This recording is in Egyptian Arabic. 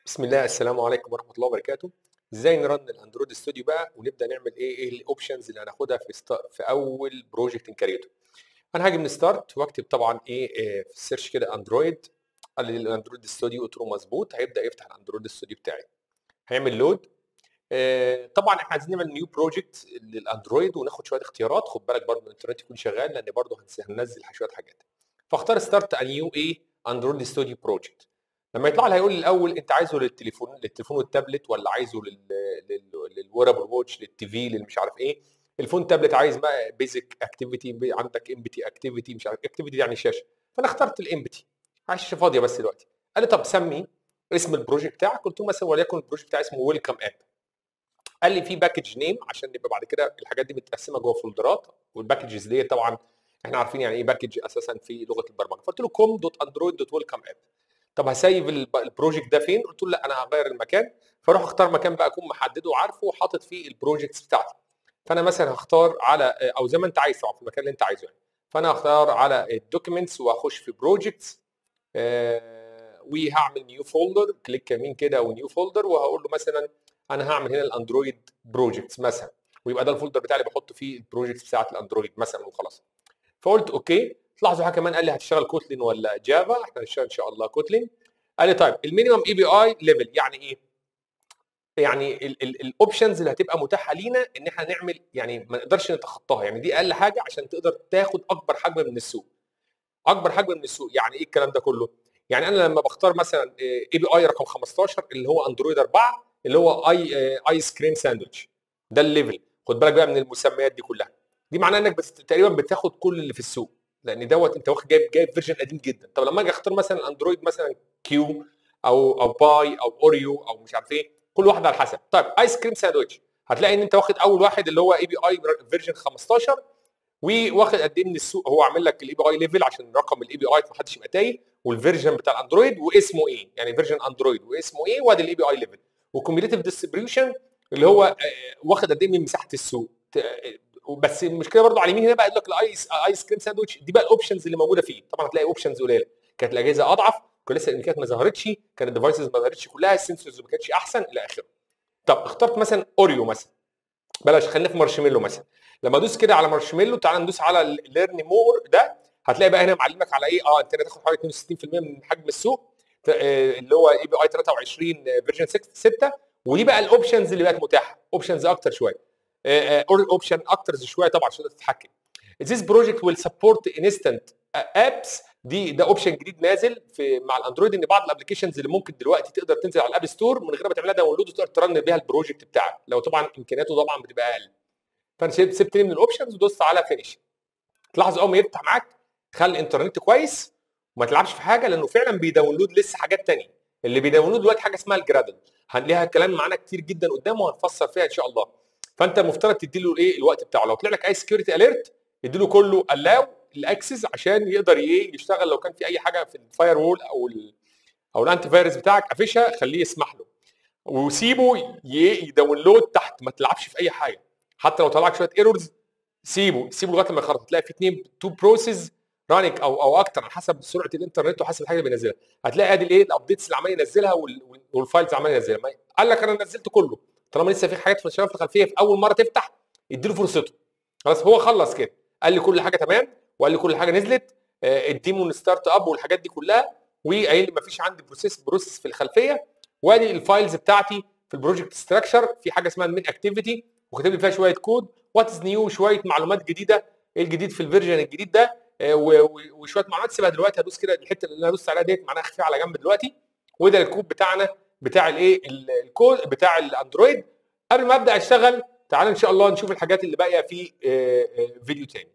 بسم الله السلام عليكم ورحمه الله وبركاته ازاي نرن الاندرويد ستوديو بقى ونبدا نعمل ايه ايه الاوبشنز اللي هناخدها في ست... في اول بروجكت نكريته انا هاجي من ستارت واكتب طبعا ايه, إيه في السيرش كده اندرويد قال لي الاندرويد ستوديو قلت له مظبوط هيبدا يفتح الاندرويد ستوديو بتاعي هيعمل لود آه طبعا احنا عايزين نعمل نيو بروجكت للاندرويد وناخد شويه اختيارات خد بالك برضه الانترنت يكون شغال لان برضه هننزل شويه حاجات فاختار ستارت ا نيو ايه اندرويد ستوديو بروجكت لما يطلع لي هيقول لي الاول انت عايزه للتليفون للتليفون والتابلت ولا عايزه للورابل ووتش للتي في للمش عارف ايه الفون تابلت عايز بقى بيزك اكتيفيتي عندك امبتي اكتيفيتي مش عارف اكتيفيتي يعني شاشه فانا اخترت الامبتي عايز شاشه فاضيه بس دلوقتي قال لي طب سمي اسم البروجكت بتاعك قلت له مثلا وليكن البروجكت بتاعي اسمه ويلكم اب قال لي في باكج نيم عشان يبقى بعد كده الحاجات دي متقسمه جوه فولدرات والباكجز دي طبعا احنا عارفين يعني ايه باكج اساسا في لغه البرمجه فقلت له كوم دوت اندرويد دوت ويلكم اب طب هسيف البروجكت ده فين؟ قلت له لا انا هغير المكان فاروح اختار مكان بقى اكون محدده وعارفه وحاطط فيه البروجكتس بتاعتي فانا مثلا هختار على او زي ما انت عايز طبعا في المكان اللي انت عايزه يعني فانا هختار على الدوكيومنتس واخش في بروجكتس آه وهعمل نيو فولدر كليك يمين كده ونيو فولدر وهقول له مثلا انا هعمل هنا الاندرويد بروجكتس مثلا ويبقى ده الفولدر بتاعي اللي بحط فيه البروجكتس بتاعت الاندرويد مثلا وخلاص فقلت اوكي تلاحظوا حاجه كمان قال لي هتشتغل كوتلين ولا جافا احنا هنشتغل ان شاء الله كوتلين قال لي طيب المينيمم اي بي اي ليفل يعني ايه يعني الاوبشنز اللي هتبقى متاحه لينا ان احنا نعمل يعني ما نقدرش نتخطاها يعني دي اقل حاجه عشان تقدر تاخد اكبر حجم من السوق اكبر حجم من السوق يعني ايه الكلام ده كله يعني انا لما بختار مثلا اي بي اي رقم 15 اللي هو اندرويد 4 اللي هو اي ايس كريم ساندويتش ده الليفل خد بالك بقى من المسميات دي كلها دي معناها انك بس تقريبا بتاخد كل اللي في السوق لان دوت انت واخد جايب جايب فيرجن قديم جدا طب لما اجي اختار مثلا اندرويد مثلا كيو او او باي او اوريو او مش عارف ايه كل واحد على حسب طيب ايس كريم ساندويتش هتلاقي ان انت واخد اول واحد اللي هو اي بي اي فيرجن 15 وواخد قد ايه من السوق هو عامل لك الاي بي اي ليفل عشان رقم الاي بي اي ما حدش يبقى تايه والفيرجن بتاع الاندرويد واسمه ايه يعني فيرجن اندرويد واسمه ايه وادي الاي بي اي ليفل وكوميوليتيف ديستريبيوشن اللي هو واخد قد ايه من مساحه السوق بس المشكله برضو على اليمين هنا بقى يقول لك الايس ايس كريم ساندويتش دي بقى الاوبشنز اللي موجوده فيه طبعا هتلاقي اوبشنز قليله كانت الاجهزه اضعف كان لسه الامكانيات ما ظهرتش كانت الديفايسز ما ظهرتش كلها السنسورز ما كانتش احسن الى اخره طب اخترت مثلا اوريو مثلا بلاش خلينا في مارشميلو مثلا لما ادوس كده على مارشميلو تعال ندوس على ليرن مور ده هتلاقي بقى هنا معلمك على ايه اه انت هتاخد حوالي 62% من حجم السوق اللي هو اي بي اي 23 فيرجن 6 ودي بقى الاوبشنز اللي بقت متاحه اوبشنز اكتر شويه اوبشن اكتر شويه طبعا عشان تتحكم This project will support instant apps دي ده اوبشن جديد نازل في مع الاندرويد ان بعض الابلكيشنز اللي ممكن دلوقتي تقدر تنزل على الاب ستور من غير ما تعملها داونلود وتقدر ترن بيها البروجكت بتاعك لو طبعا امكانياته طبعا بتبقى اقل فانا سبت من الاوبشنز ودوست على فينيش تلاحظ اول ما يفتح معاك خلي الانترنت كويس وما تلعبش في حاجه لانه فعلا بيداونلود لسه حاجات ثانيه اللي بيداونلود دلوقتي حاجه اسمها الجرادل ليها كلام معانا كتير جدا قدام وهنفسر فيها ان شاء الله فانت المفترض تدي له الايه الوقت بتاعه لو طلع لك اي سكيورتي اليرت ادي له كله الاو الاكسس عشان يقدر ايه يشتغل لو كان في اي حاجه في الفاير وول او ال او الانتي فيروس بتاعك قافشها خليه يسمح له وسيبه يداونلود تحت ما تلعبش في اي حاجه حتى لو طلع لك شويه ايرورز سيبه سيبه لغايه ما يخلص هتلاقي في اثنين تو بروسيس رانك او او اكتر على حسب سرعه الانترنت وحسب الحاجه اللي بينزلها هتلاقي ادي الايه الابديتس اللي عمال ينزلها والفايلز اللي عمال ينزلها قال لك انا نزلت كله طالما لسه في حاجات في الشباب في الخلفيه في اول مره تفتح اديله فرصته خلاص هو خلص كده قال لي كل حاجه تمام وقال لي كل حاجه نزلت الديمون ستارت اب والحاجات دي كلها وقايل لي ما فيش عندي بروسيس بروسيس في الخلفيه وادي الفايلز بتاعتي في البروجكت ستراكشر في حاجه اسمها المين اكتيفيتي وكاتب لي فيها شويه كود وات از نيو شويه معلومات جديده ايه الجديد في الفيرجن الجديد ده وشويه معلومات سيبها دلوقتي هدوس كده الحته اللي انا هدوس عليها ديت معناها اخفيها على جنب دلوقتي وده الكود بتاعنا بتاع الايه الكود بتاع الاندرويد قبل ما ابدا اشتغل تعال ان شاء الله نشوف الحاجات اللي باقيه في فيديو تاني